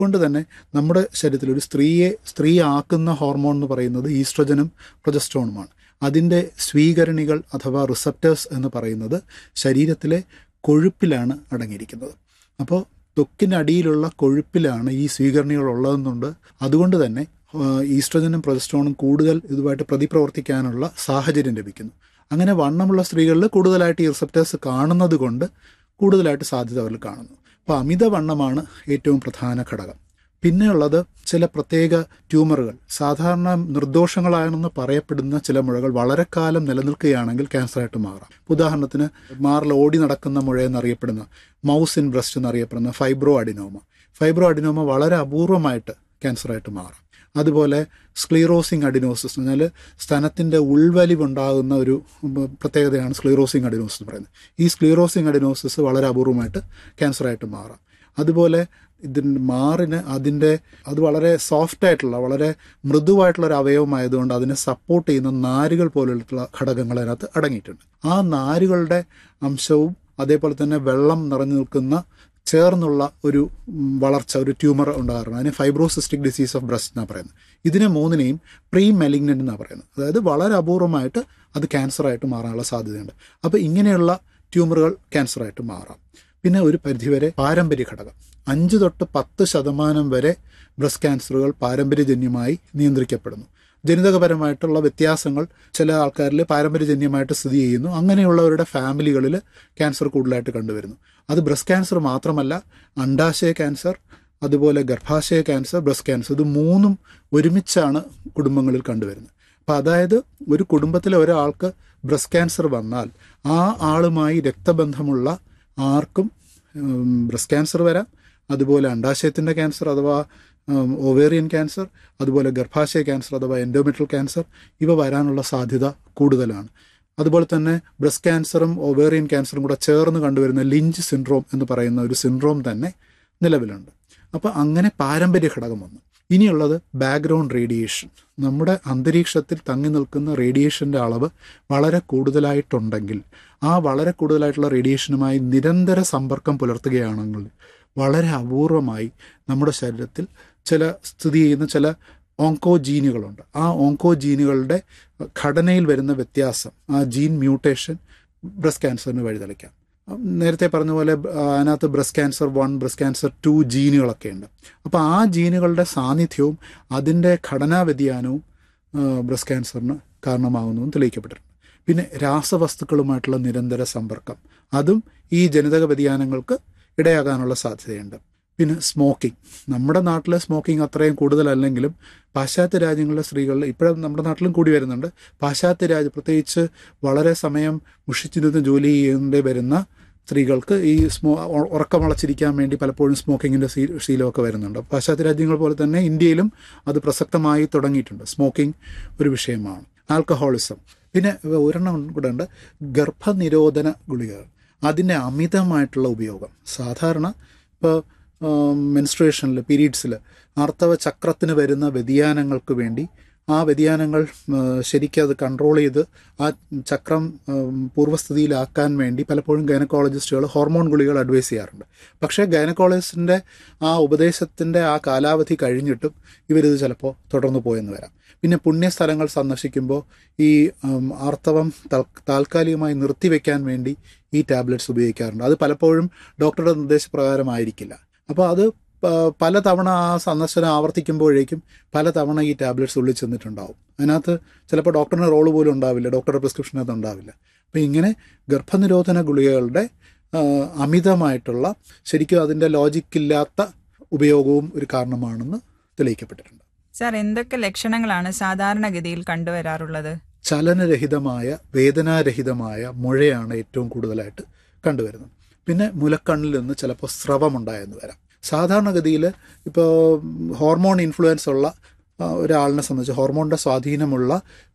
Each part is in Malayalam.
അതുകൊണ്ട് തന്നെ നമ്മുടെ ശരീരത്തിൽ ഒരു സ്ത്രീയെ സ്ത്രീ ആക്കുന്ന ഹോർമോൺ എന്ന് പറയുന്നത് ഈസ്ട്രജനും പ്രൊജസ്ട്രോണുമാണ് അതിൻ്റെ സ്വീകരണികൾ അഥവാ റിസപ്റ്റേഴ്സ് എന്ന് പറയുന്നത് ശരീരത്തിലെ കൊഴുപ്പിലാണ് അടങ്ങിയിരിക്കുന്നത് അപ്പോൾ ത്വക്കിനടിയിലുള്ള കൊഴുപ്പിലാണ് ഈ സ്വീകരണികൾ ഉള്ളതെന്നുണ്ട് അതുകൊണ്ട് തന്നെ ഈസ്ട്രജനും പ്രൊജസ്ട്രോണും കൂടുതൽ ഇതുമായിട്ട് പ്രതിപ്രവർത്തിക്കാനുള്ള സാഹചര്യം ലഭിക്കുന്നു അങ്ങനെ വണ്ണമുള്ള സ്ത്രീകളിൽ കൂടുതലായിട്ട് ഈ റിസപ്റ്റേഴ്സ് കാണുന്നത് കൊണ്ട് കൂടുതലായിട്ട് സാധ്യത അവരിൽ കാണുന്നു അപ്പോൾ അമിതവണ്ണമാണ് ഏറ്റവും പ്രധാന ഘടകം പിന്നെയുള്ളത് ചില പ്രത്യേക ട്യൂമറുകൾ സാധാരണ നിർദോഷങ്ങളാണെന്ന് പറയപ്പെടുന്ന ചില മുഴകൾ വളരെ കാലം നിലനിൽക്കുകയാണെങ്കിൽ ക്യാൻസറായിട്ട് മാറാം ഉദാഹരണത്തിന് മാറിൽ ഓടി നടക്കുന്ന മുഴ എന്നറിയപ്പെടുന്ന മൗസ് ഇൻ ബ്രസ്റ്റ് എന്നറിയപ്പെടുന്ന ഫൈബ്രോ അഡിനോമ ഫൈബ്രോ അഡിനോമ വളരെ അപൂർവമായിട്ട് ക്യാൻസറായിട്ട് മാറാം അതുപോലെ സ്ക്ലീറോസിങ് അഡിനോസിസ് എന്ന് പറഞ്ഞാൽ സ്തനത്തിൻ്റെ ഉൾവലിവുണ്ടാകുന്ന ഒരു പ്രത്യേകതയാണ് സ്ക്ലീറോസിങ് അഡിനോസിസ് എന്ന് പറയുന്നത് ഈ സ്ക്ലീറോസിങ് അഡിനോസിസ് വളരെ അപൂർവമായിട്ട് ക്യാൻസറായിട്ട് മാറാം അതുപോലെ ഇതിന് മാറിന് അതിൻ്റെ അത് വളരെ സോഫ്റ്റ് ആയിട്ടുള്ള വളരെ മൃദുവായിട്ടുള്ള ഒരു അവയവമായതുകൊണ്ട് അതിനെ സപ്പോർട്ട് ചെയ്യുന്ന നാരുകൾ പോലുള്ള ഘടകങ്ങൾ അതിനകത്ത് അടങ്ങിയിട്ടുണ്ട് ആ നാരുകളുടെ അംശവും അതേപോലെ തന്നെ വെള്ളം നിറഞ്ഞു നിൽക്കുന്ന ചേർന്നുള്ള ഒരു വളർച്ച ഒരു ട്യൂമർ ഉണ്ടാകാറുണ്ട് അതിന് ഫൈബ്രോസിസ്റ്റിക് ഡിസീസ് ഓഫ് ബ്രസ്റ്റ് എന്നാണ് പറയുന്നത് ഇതിനെ മൂന്നിനെയും പ്രീ മെലിഗ്നൻ്റ് എന്നാണ് പറയുന്നത് അതായത് വളരെ അപൂർവമായിട്ട് അത് ക്യാൻസറായിട്ട് മാറാനുള്ള സാധ്യതയുണ്ട് അപ്പോൾ ഇങ്ങനെയുള്ള ട്യൂമറുകൾ ക്യാൻസറായിട്ട് മാറാം പിന്നെ ഒരു പരിധിവരെ പാരമ്പര്യ ഘടകം അഞ്ച് തൊട്ട് പത്ത് ശതമാനം വരെ ബ്രസ്റ്റ് ക്യാൻസറുകൾ പാരമ്പര്യജന്യമായി നിയന്ത്രിക്കപ്പെടുന്നു ജനിതകപരമായിട്ടുള്ള വ്യത്യാസങ്ങൾ ചില ആൾക്കാരിൽ പാരമ്പര്യജന്യമായിട്ട് സ്ഥിതി ചെയ്യുന്നു അങ്ങനെയുള്ളവരുടെ ഫാമിലികളിൽ ക്യാൻസർ കൂടുതലായിട്ട് കണ്ടുവരുന്നു അത് ബ്രസ്റ്റ് ക്യാൻസർ മാത്രമല്ല അണ്ടാശയ ക്യാൻസർ അതുപോലെ ഗർഭാശയ ക്യാൻസർ ബ്രസ്റ്റ് ക്യാൻസർ ഇത് മൂന്നും ഒരുമിച്ചാണ് കുടുംബങ്ങളിൽ കണ്ടുവരുന്നത് അപ്പം അതായത് ഒരു കുടുംബത്തിലെ ഒരാൾക്ക് ബ്രസ്റ്റ് ക്യാൻസർ വന്നാൽ ആ ആളുമായി രക്തബന്ധമുള്ള ആർക്കും ബ്രസ്റ്റ് ക്യാൻസർ വരാം അതുപോലെ അണ്ടാശയത്തിൻ്റെ ക്യാൻസർ അഥവാ ഒവേറിയൻ ക്യാൻസർ അതുപോലെ ഗർഭാശയ ക്യാൻസർ അഥവാ എൻഡോമെട്രൽ ക്യാൻസർ ഇവ വരാനുള്ള സാധ്യത കൂടുതലാണ് അതുപോലെ തന്നെ ബ്രസ്റ്റ് ക്യാൻസറും ഒവേറിയൻ ക്യാൻസറും കൂടെ ചേർന്ന് കണ്ടുവരുന്ന ലിഞ്ച് സിൻഡ്രോം എന്ന് പറയുന്ന ഒരു സിൻഡ്രോം തന്നെ നിലവിലുണ്ട് അപ്പോൾ അങ്ങനെ പാരമ്പര്യ ഘടകം വന്നു ഇനിയുള്ളത് ബാക്ക്ഗ്രൗണ്ട് റേഡിയേഷൻ നമ്മുടെ അന്തരീക്ഷത്തിൽ തങ്ങി നിൽക്കുന്ന റേഡിയേഷൻ്റെ അളവ് വളരെ കൂടുതലായിട്ടുണ്ടെങ്കിൽ ആ വളരെ കൂടുതലായിട്ടുള്ള റേഡിയേഷനുമായി നിരന്തര സമ്പർക്കം പുലർത്തുകയാണെങ്കിൽ വളരെ അപൂർവമായി നമ്മുടെ ശരീരത്തിൽ ചില സ്ഥിതി ചെയ്യുന്ന ചില ഓങ്കോ ജീനുകളുണ്ട് ആ ഓങ്കോ ജീനുകളുടെ ഘടനയിൽ വരുന്ന വ്യത്യാസം ആ ജീൻ മ്യൂട്ടേഷൻ ബ്രസ്റ്റ് ക്യാൻസറിന് വഴിതെളിക്കാം നേരത്തെ പറഞ്ഞ പോലെ അതിനകത്ത് breast cancer one breast cancer two ജീനുകളൊക്കെ ഉണ്ട് അപ്പോൾ ആ ജീനുകളുടെ സാന്നിധ്യവും അതിൻ്റെ ഘടനാ വ്യതിയാനവും ബ്രസ്റ്റ് ക്യാൻസറിന് കാരണമാകുന്നതും തെളിയിക്കപ്പെട്ടിട്ടുണ്ട് പിന്നെ രാസവസ്തുക്കളുമായിട്ടുള്ള നിരന്തര സമ്പർക്കം അതും ഈ ജനിതക വ്യതിയാനങ്ങൾക്ക് ഇടയാകാനുള്ള സാധ്യതയുണ്ട് പിന്നെ സ്മോക്കിംഗ് നമ്മുടെ നാട്ടിലെ സ്മോക്കിംഗ് അത്രയും കൂടുതലല്ലെങ്കിലും പാശ്ചാത്യ രാജ്യങ്ങളിലെ സ്ത്രീകളിൽ ഇപ്പോഴും നമ്മുടെ നാട്ടിലും കൂടി വരുന്നുണ്ട് പാശ്ചാത്യ രാജ്യം പ്രത്യേകിച്ച് വളരെ സമയം മുഷിച്ചിരുന്ന് ജോലി ചെയ്യേണ്ടി വരുന്ന സ്ത്രീകൾക്ക് ഈ സ്മോ ഉറക്കം വളച്ചിരിക്കാൻ വേണ്ടി പലപ്പോഴും സ്മോക്കിങ്ങിൻ്റെ ശീലമൊക്കെ വരുന്നുണ്ട് പാശ്ചാത്യ രാജ്യങ്ങൾ പോലെ തന്നെ ഇന്ത്യയിലും അത് പ്രസക്തമായി തുടങ്ങിയിട്ടുണ്ട് സ്മോക്കിംഗ് ഒരു വിഷയമാണ് ആൽക്കഹോളിസം പിന്നെ ഒരെണ്ണം കൂടെ ഉണ്ട് ഗർഭനിരോധന ഗുളികകൾ അതിൻ്റെ അമിതമായിട്ടുള്ള ഉപയോഗം സാധാരണ ഇപ്പോൾ മെൻസ്ട്രേഷനിൽ പീരീഡ്സിൽ ആർത്തവ ചക്രത്തിന് വരുന്ന വ്യതിയാനങ്ങൾക്ക് വേണ്ടി ആ വ്യതിയാനങ്ങൾ ശരിക്കും അത് കൺട്രോൾ ചെയ്ത് ആ ചക്രം പൂർവ്വസ്ഥിതിയിലാക്കാൻ വേണ്ടി പലപ്പോഴും ഗൈനക്കോളജിസ്റ്റുകൾ ഹോർമോൺ ഗുളികൾ അഡ്വൈസ് ചെയ്യാറുണ്ട് പക്ഷേ ഗൈനക്കോളജിസ്റ്റിൻ്റെ ആ ഉപദേശത്തിൻ്റെ ആ കാലാവധി കഴിഞ്ഞിട്ടും ഇവരിത് ചിലപ്പോൾ തുടർന്നു പോയെന്ന് വരാം പിന്നെ പുണ്യസ്ഥലങ്ങൾ സന്ദർശിക്കുമ്പോൾ ഈ ആർത്തവം താൽക്കാലികമായി നിർത്തിവെക്കാൻ വേണ്ടി ഈ ടാബ്ലറ്റ്സ് ഉപയോഗിക്കാറുണ്ട് അത് പലപ്പോഴും ഡോക്ടറുടെ നിർദ്ദേശപ്രകാരമായിരിക്കില്ല അപ്പോൾ അത് പല തവണ ആ സന്ദർശനം ആവർത്തിക്കുമ്പോഴേക്കും പല തവണ ഈ ടാബ്ലറ്റ്സ് ഉള്ളിൽ ചെന്നിട്ടുണ്ടാവും അതിനകത്ത് ചിലപ്പോൾ ഡോക്ടറിന് റോള് പോലും ഉണ്ടാവില്ല ഡോക്ടറുടെ പ്രിസ്ക്രിപ്ഷനകത്ത് ഉണ്ടാവില്ല അപ്പോൾ ഇങ്ങനെ ഗർഭനിരോധന ഗുളികകളുടെ അമിതമായിട്ടുള്ള ശരിക്കും അതിൻ്റെ ലോജിക്കില്ലാത്ത ഉപയോഗവും ഒരു കാരണമാണെന്ന് തെളിയിക്കപ്പെട്ടിട്ടുണ്ട് സാർ എന്തൊക്കെ ലക്ഷണങ്ങളാണ് സാധാരണഗതിയിൽ കണ്ടുവരാറുള്ളത് ചലനരഹിതമായ വേദനാരഹിതമായ മുഴയാണ് ഏറ്റവും കൂടുതലായിട്ട് കണ്ടുവരുന്നത് പിന്നെ മുലക്കണ്ണിൽ നിന്ന് ചിലപ്പോൾ സ്രവമുണ്ടായെന്ന് വരാം സാധാരണഗതിയിൽ ഇപ്പോൾ ഹോർമോൺ ഇൻഫ്ലുവൻസ് ഉള്ള ഒരാളിനെ സംബന്ധിച്ച് ഹോർമോണിൻ്റെ സ്വാധീനമുള്ള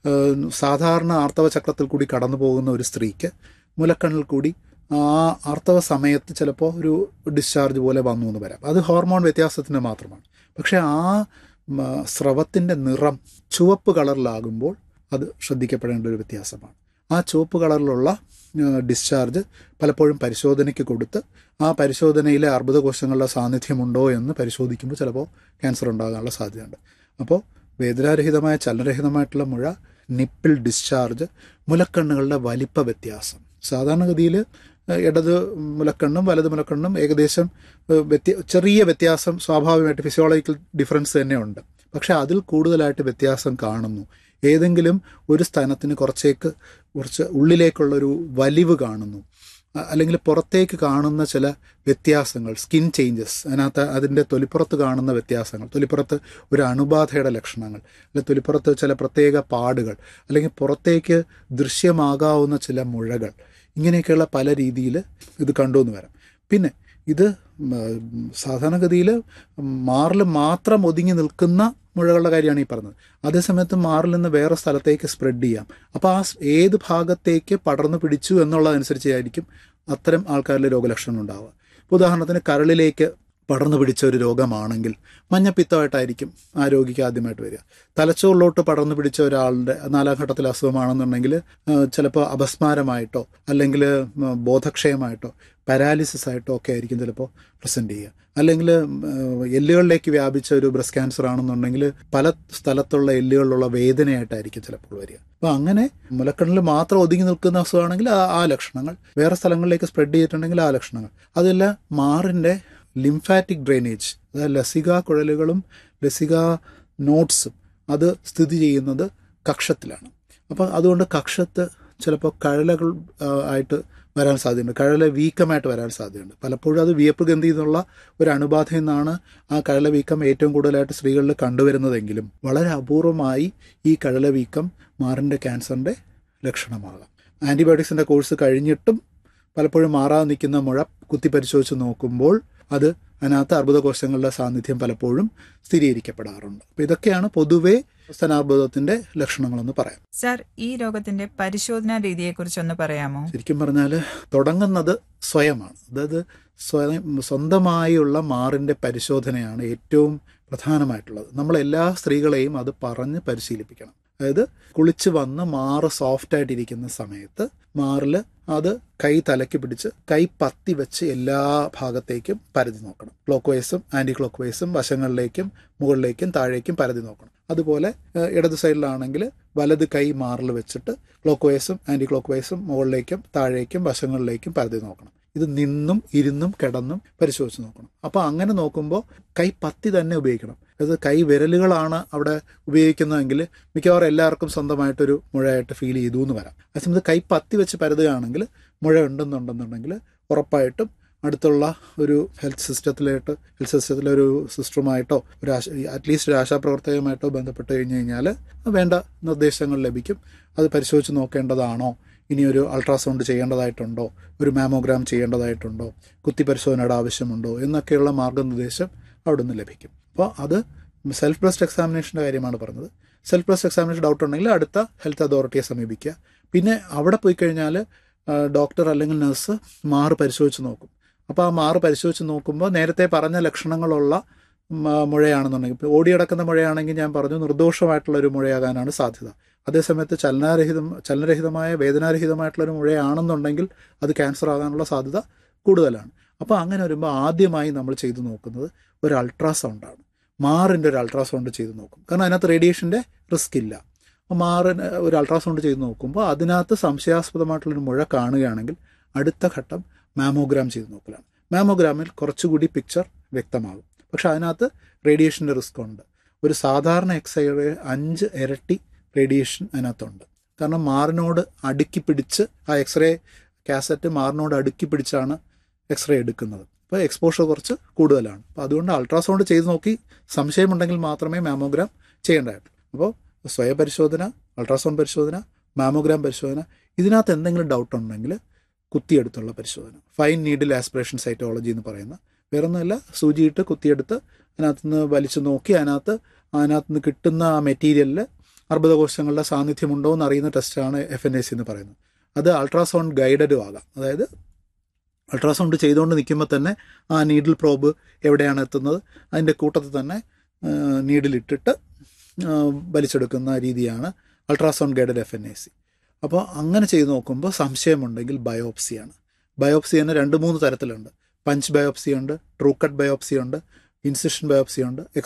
സാധാരണ ആർത്തവ ചക്രത്തിൽ കൂടി കടന്നു പോകുന്ന ഒരു സ്ത്രീക്ക് മുലക്കണ്ണിൽ കൂടി ആ ആർത്തവ സമയത്ത് ചിലപ്പോൾ ഒരു ഡിസ്ചാർജ് പോലെ വന്നു എന്ന് വരാം അത് ഹോർമോൺ വ്യത്യാസത്തിന് മാത്രമാണ് പക്ഷേ ആ സ്രവത്തിൻ്റെ നിറം ചുവപ്പ് കളറിലാകുമ്പോൾ അത് ശ്രദ്ധിക്കപ്പെടേണ്ട ഒരു വ്യത്യാസമാണ് ആ ചുവപ്പ് കളറിലുള്ള ഡിസ്ചാർജ് പലപ്പോഴും പരിശോധനയ്ക്ക് കൊടുത്ത് ആ പരിശോധനയിലെ അർബുദകോശങ്ങളുടെ സാന്നിധ്യമുണ്ടോ എന്ന് പരിശോധിക്കുമ്പോൾ ചിലപ്പോൾ ക്യാൻസർ ഉണ്ടാകാനുള്ള സാധ്യതയുണ്ട് അപ്പോൾ വേദനാരഹിതമായ ചലനരഹിതമായിട്ടുള്ള മുഴ നിപ്പിൾ ഡിസ്ചാർജ് മുലക്കണ്ണുകളുടെ വലിപ്പ വ്യത്യാസം സാധാരണഗതിയിൽ ഇടത് മുലക്കണ്ണും വലത് മുലക്കണ്ണും ഏകദേശം വ്യത്യ ചെറിയ വ്യത്യാസം സ്വാഭാവികമായിട്ട് ഫിസിയോളജിക്കൽ ഡിഫറൻസ് തന്നെ ഉണ്ട് പക്ഷെ അതിൽ കൂടുതലായിട്ട് വ്യത്യാസം കാണുന്നു ഏതെങ്കിലും ഒരു സ്ഥാനത്തിന് കുറച്ചേക്ക് കുറച്ച് ഉള്ളിലേക്കുള്ളൊരു വലിവ് കാണുന്നു അല്ലെങ്കിൽ പുറത്തേക്ക് കാണുന്ന ചില വ്യത്യാസങ്ങൾ സ്കിൻ ചേഞ്ചസ് അതിനകത്ത് അതിൻ്റെ തൊലിപ്പുറത്ത് കാണുന്ന വ്യത്യാസങ്ങൾ തൊലിപ്പുറത്ത് ഒരു അണുബാധയുടെ ലക്ഷണങ്ങൾ അല്ലെങ്കിൽ തൊലിപ്പുറത്ത് ചില പ്രത്യേക പാടുകൾ അല്ലെങ്കിൽ പുറത്തേക്ക് ദൃശ്യമാകാവുന്ന ചില മുഴകൾ ഇങ്ങനെയൊക്കെയുള്ള പല രീതിയിൽ ഇത് കണ്ടു എന്ന് വരാം പിന്നെ ഇത് സാധാരണഗതിയിൽ മാറിൽ മാത്രം ഒതുങ്ങി നിൽക്കുന്ന മുഴകളുടെ കാര്യമാണ് ഈ പറഞ്ഞത് അതേസമയത്ത് മാറിൽ നിന്ന് വേറെ സ്ഥലത്തേക്ക് സ്പ്രെഡ് ചെയ്യാം അപ്പോൾ ആ ഏത് ഭാഗത്തേക്ക് പടർന്നു പിടിച്ചു എന്നുള്ളതനുസരിച്ചായിരിക്കും അത്തരം ആൾക്കാരിലെ രോഗലക്ഷണം ഉണ്ടാവുക ഇപ്പോൾ ഉദാഹരണത്തിന് കരളിലേക്ക് പടർന്നു പിടിച്ച ഒരു രോഗമാണെങ്കിൽ മഞ്ഞപ്പിത്തമായിട്ടായിരിക്കും ആ രോഗിക്ക് ആദ്യമായിട്ട് വരിക തലച്ചോറിലോട്ട് പടർന്നു പിടിച്ച ഒരാളുടെ നാലാം ഘട്ടത്തിൽ അസുഖമാണെന്നുണ്ടെങ്കിൽ ചിലപ്പോൾ അപസ്മാരമായിട്ടോ അല്ലെങ്കിൽ ബോധക്ഷയമായിട്ടോ പാരാലിസിസ് ആയിട്ടോ ഒക്കെ ആയിരിക്കും ചിലപ്പോൾ പ്രസൻറ്റ് ചെയ്യുക അല്ലെങ്കിൽ എല്ലുകളിലേക്ക് വ്യാപിച്ച ഒരു ബ്രസ്റ്റ് ക്യാൻസർ ആണെന്നുണ്ടെങ്കിൽ പല സ്ഥലത്തുള്ള എല്ലുകളിലുള്ള വേദനയായിട്ടായിരിക്കും ചിലപ്പോൾ വരിക അപ്പോൾ അങ്ങനെ മുലക്കണ്ണിൽ മാത്രം ഒതുങ്ങി നിൽക്കുന്ന അസുഖമാണെങ്കിൽ ആ ലക്ഷണങ്ങൾ വേറെ സ്ഥലങ്ങളിലേക്ക് സ്പ്രെഡ് ചെയ്തിട്ടുണ്ടെങ്കിൽ ആ ലക്ഷണങ്ങൾ അതെല്ലാം മാറിൻ്റെ ലിംഫാറ്റിക് ഡ്രെയിനേജ് അതായത് ലസിക കുഴലുകളും ലസിക നോട്ട്സും അത് സ്ഥിതി ചെയ്യുന്നത് കക്ഷത്തിലാണ് അപ്പം അതുകൊണ്ട് കക്ഷത്ത് ചിലപ്പോൾ കഴലകൾ ആയിട്ട് വരാൻ സാധ്യതയുണ്ട് കഴല വീക്കമായിട്ട് വരാൻ സാധ്യതയുണ്ട് പലപ്പോഴും അത് വിയപ്പ് ഗന്ധി എന്നുള്ള ഒരു അണുബാധയിൽ നിന്നാണ് ആ കഴല വീക്കം ഏറ്റവും കൂടുതലായിട്ട് സ്ത്രീകളിൽ കണ്ടുവരുന്നതെങ്കിലും വളരെ അപൂർവമായി ഈ കഴല വീക്കം മാറിൻ്റെ ക്യാൻസറിൻ്റെ ലക്ഷണമാകാം ആൻറ്റിബയോട്ടിക്സിൻ്റെ കോഴ്സ് കഴിഞ്ഞിട്ടും പലപ്പോഴും മാറാതെ നിൽക്കുന്ന മുഴ കുത്തി പരിശോധിച്ച് നോക്കുമ്പോൾ അത് അതിനകത്ത് അർബുദകോശങ്ങളുടെ സാന്നിധ്യം പലപ്പോഴും സ്ഥിരീകരിക്കപ്പെടാറുണ്ട് അപ്പോൾ ഇതൊക്കെയാണ് പൊതുവേ സ്തനാർബുദത്തിന്റെ ലക്ഷണങ്ങളെന്ന് പറയാം സാർ ഈ രോഗത്തിന്റെ പരിശോധനാ രീതിയെക്കുറിച്ച് ഒന്ന് പറയാമോ ശരിക്കും പറഞ്ഞാൽ തുടങ്ങുന്നത് സ്വയമാണ് അതായത് സ്വയം സ്വന്തമായുള്ള മാറിന്റെ പരിശോധനയാണ് ഏറ്റവും പ്രധാനമായിട്ടുള്ളത് നമ്മൾ എല്ലാ സ്ത്രീകളെയും അത് പറഞ്ഞ് പരിശീലിപ്പിക്കണം അതായത് കുളിച്ച് വന്ന് മാറ് സോഫ്റ്റ് ആയിട്ടിരിക്കുന്ന സമയത്ത് മാറിൽ അത് കൈ തലയ്ക്ക് പിടിച്ച് കൈ പത്തി വെച്ച് എല്ലാ ഭാഗത്തേക്കും പരതി നോക്കണം ക്ലോക്ക് വൈസും ആന്റി ക്ലോക്ക് വൈസും വശങ്ങളിലേക്കും മുകളിലേക്കും താഴേക്കും പരതി നോക്കണം അതുപോലെ ഇടത് സൈഡിലാണെങ്കിൽ വലത് കൈ മാറിൽ വെച്ചിട്ട് ക്ലോക്ക് വൈസും ആന്റി ക്ലോക്ക് വൈസും മുകളിലേക്കും താഴേക്കും വശങ്ങളിലേക്കും പരതി നോക്കണം ഇത് നിന്നും ഇരുന്നും കിടന്നും പരിശോധിച്ച് നോക്കണം അപ്പോൾ അങ്ങനെ നോക്കുമ്പോൾ കൈ പത്തി തന്നെ ഉപയോഗിക്കണം അത് കൈ വിരലുകളാണ് അവിടെ ഉപയോഗിക്കുന്നതെങ്കിൽ മിക്കവാറും എല്ലാവർക്കും സ്വന്തമായിട്ടൊരു മുഴയായിട്ട് ഫീൽ ചെയ്തു എന്ന് വരാം അതേസമയത്ത് കൈ പത്തി വെച്ച് പരതുകയാണെങ്കിൽ മുഴ ഉണ്ടെന്നുണ്ടെന്നുണ്ടെങ്കിൽ ഉറപ്പായിട്ടും അടുത്തുള്ള ഒരു ഹെൽത്ത് സിസ്റ്റത്തിലായിട്ട് ഹെൽത്ത് സിസ്റ്റത്തിലെ ഒരു സിസ്റ്ററുമായിട്ടോ ഒരു ആശ അറ്റ്ലീസ്റ്റ് ഒരു ആശാപ്രവർത്തകമായിട്ടോ ബന്ധപ്പെട്ട് കഴിഞ്ഞ് കഴിഞ്ഞാൽ വേണ്ട നിർദ്ദേശങ്ങൾ ലഭിക്കും അത് പരിശോധിച്ച് നോക്കേണ്ടതാണോ ഇനി ഒരു അൾട്രാസൗണ്ട് ചെയ്യേണ്ടതായിട്ടുണ്ടോ ഒരു മാമോഗ്രാം ചെയ്യേണ്ടതായിട്ടുണ്ടോ കുത്തി പരിശോധനയുടെ ആവശ്യമുണ്ടോ എന്നൊക്കെയുള്ള മാർഗനിർദ്ദേശം അവിടെ നിന്ന് ലഭിക്കും അപ്പോൾ അത് സെൽഫ് ബ്രസ്റ്റ് എക്സാമിനേഷൻ്റെ കാര്യമാണ് പറഞ്ഞത് സെൽഫ് ബ്രസ്റ്റ് എക്സാമിനേഷൻ ഡൗട്ട് ഉണ്ടെങ്കിൽ അടുത്ത ഹെൽത്ത് അതോറിറ്റിയെ സമീപിക്കുക പിന്നെ അവിടെ പോയി കഴിഞ്ഞാൽ ഡോക്ടർ അല്ലെങ്കിൽ നഴ്സ് മാറ് പരിശോധിച്ച് നോക്കും അപ്പോൾ ആ മാറ് പരിശോധിച്ച് നോക്കുമ്പോൾ നേരത്തെ പറഞ്ഞ ലക്ഷണങ്ങളുള്ള മുഴയാണെന്നുണ്ടെങ്കിൽ ഇപ്പോൾ ഓടിയടക്കുന്ന മുഴയാണെങ്കിൽ ഞാൻ പറഞ്ഞു നിർദോഷമായിട്ടുള്ള ഒരു മുഴയാകാനാണ് സാധ്യത അതേസമയത്ത് ചലനാരഹിതം ചലനരഹിതമായ വേദനാരഹിതമായിട്ടുള്ള ഒരു മുഴയാണെന്നുണ്ടെങ്കിൽ അത് ക്യാൻസർ ആകാനുള്ള സാധ്യത കൂടുതലാണ് അപ്പോൾ അങ്ങനെ വരുമ്പോൾ ആദ്യമായി നമ്മൾ ചെയ്തു നോക്കുന്നത് ഒരു അൾട്രാസൗണ്ടാണ് മാറിൻ്റെ ഒരു അൾട്രാസൗണ്ട് ചെയ്ത് നോക്കും കാരണം അതിനകത്ത് റേഡിയേഷൻ്റെ റിസ്ക് ഇല്ല മാറിന് ഒരു അൾട്രാസൗണ്ട് ചെയ്ത് നോക്കുമ്പോൾ അതിനകത്ത് സംശയാസ്പദമായിട്ടുള്ളൊരു മുഴ കാണുകയാണെങ്കിൽ അടുത്ത ഘട്ടം മാമോഗ്രാം ചെയ്ത് നോക്കലാണ് മാമോഗ്രാമിൽ കുറച്ചുകൂടി പിക്ചർ വ്യക്തമാകും പക്ഷെ അതിനകത്ത് റേഡിയേഷൻ്റെ റിസ്ക് ഉണ്ട് ഒരു സാധാരണ എക്സ്റേ അഞ്ച് ഇരട്ടി റേഡിയേഷൻ അതിനകത്തുണ്ട് കാരണം മാറിനോട് അടുക്കി പിടിച്ച് ആ എക്സ്റേ കാസറ്റ് മാറിനോട് അടുക്കി പിടിച്ചാണ് എക്സ്റേ എടുക്കുന്നത് അപ്പോൾ എക്സ്പോഷർ കുറച്ച് കൂടുതലാണ് അപ്പോൾ അതുകൊണ്ട് അൾട്രാസൗണ്ട് ചെയ്ത് നോക്കി സംശയമുണ്ടെങ്കിൽ മാത്രമേ മാമോഗ്രാം ചെയ്യേണ്ടതായിട്ടുള്ളൂ അപ്പോൾ സ്വയം പരിശോധന അൾട്രാസൗണ്ട് പരിശോധന മാമോഗ്രാം പരിശോധന ഇതിനകത്ത് എന്തെങ്കിലും ഡൗട്ട് ഉണ്ടെങ്കിൽ കുത്തിയെടുത്തുള്ള പരിശോധന ഫൈൻ നീഡിൽ ആസ്പിറേഷൻ സൈറ്റോളജി എന്ന് പറയുന്ന വേറൊന്നുമല്ല സൂചിയിട്ട് കുത്തിയെടുത്ത് അതിനകത്ത് നിന്ന് വലിച്ചു നോക്കി അതിനകത്ത് അതിനകത്ത് നിന്ന് കിട്ടുന്ന ആ മെറ്റീരിയലിൽ അർബുദകോശങ്ങളുടെ സാന്നിധ്യമുണ്ടോ എന്ന് അറിയുന്ന ടെസ്റ്റാണ് എഫ് എൻ എ സി എന്ന് പറയുന്നത് അത് അൾട്രാസൗണ്ട് ഗൈഡഡും ആകാം അതായത് അൾട്രാസൗണ്ട് ചെയ്തുകൊണ്ട് നിൽക്കുമ്പോൾ തന്നെ ആ നീഡിൽ പ്രോബ് എവിടെയാണ് എത്തുന്നത് അതിൻ്റെ കൂട്ടത്തിൽ തന്നെ നീഡിലിട്ടിട്ട് വലിച്ചെടുക്കുന്ന രീതിയാണ് ultrasound guided F N A C അപ്പോൾ അങ്ങനെ ചെയ്ത് നോക്കുമ്പോൾ സംശയമുണ്ടെങ്കിൽ ബയോപ്സിയാണ് ബയോപ്സി തന്നെ രണ്ട് മൂന്ന് തരത്തിലുണ്ട് പഞ്ച് ബയോപ്സി ഉണ്ട് ട്രൂ കട്ട് ബയോപ്സി ഉണ്ട് ഇൻസിഷൻ ബയോപ്സി ഉണ്ട്